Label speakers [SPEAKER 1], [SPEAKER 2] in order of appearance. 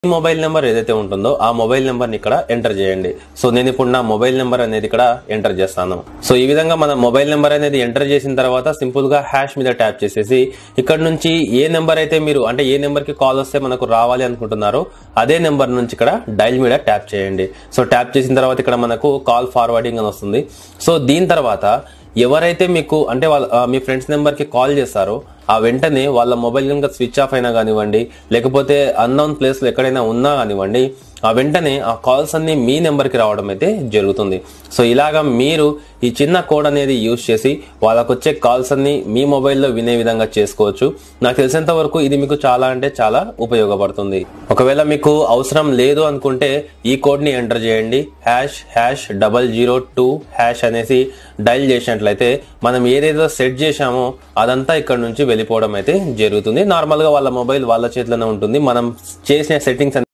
[SPEAKER 1] ఈ mobile number ఏదైతే ఉంటుందో ఆ మొబైల్ నెంబర్ ని ఇక్కడ ఎంటర్ చేయండి సో నేను ఇప్పుడు నా మొబైల్ నెంబర్ అనేది ఇక్కడ ఎంటర్ చేస్తాను సో ఈ విధంగా మన మొబైల్ నెంబర్ అనేది ఎంటర్ చేసిన తర్వాత సింపుల్ గా హ్యాష్ మీద ట్యాప్ చేసేసి ఇక్కడ నుంచి ఏ నెంబర్ అయితే మీరు అంటే ఏ నెంబర్ కి కాల్ వస్తే మనకు రావాలి అనుకుంటున్నారో అదే నెంబర్ నుంచి ఇక్కడ డైల్ మీద ట్యాప్ చేయండి సో ట్యాప్ చేసిన తర్వాత ఇక్కడ మనకు కాల్ ఫార్వర్డింగ్ అని వస్తుంది సో దీని తర్వాత ఎవరైతే మీకు అంటే వాళ్ళ ఆ, మీ ఫ్రెండ్స్ నెంబర్ కి కాల్ చేస్తారో ఆ వెంటనే వాళ్ళ మొబైల్ కనుక స్విచ్ ఆఫ్ అయినా కానివ్వండి లేకపోతే అన్నౌన్ ప్లేస్ లో ఎక్కడైనా ఉన్నా కానివ్వండి ఆ వెంటనే ఆ కాల్స్ అన్ని మీ నెంబర్ కి రావడం అయితే జరుగుతుంది సో ఇలాగా మీరు ఈ చిన్న కోడ్ అనేది యూజ్ చేసి వాళ్ళకు వచ్చే కాల్స్ అన్ని మీ మొబైల్లో వినే విధంగా చేసుకోవచ్చు నాకు తెలిసినంత వరకు ఇది మీకు చాలా అంటే చాలా ఉపయోగపడుతుంది ఒకవేళ మీకు అవసరం లేదు అనుకుంటే ఈ కోడ్ ని ఎంటర్ చేయండి hash hash double zero two hash అనేసి డైల్ చేసినట్లయితే మనం ఏదైతే సెట్ చేశామో అదంతా ఇక్కడ నుంచి వెళ్ళిపోవడం అయితే జరుగుతుంది నార్మల్ గా వాళ్ళ మొబైల్ వాళ్ళ చేతిలోనే ఉంటుంది మనం చేసిన సెట్టింగ్స్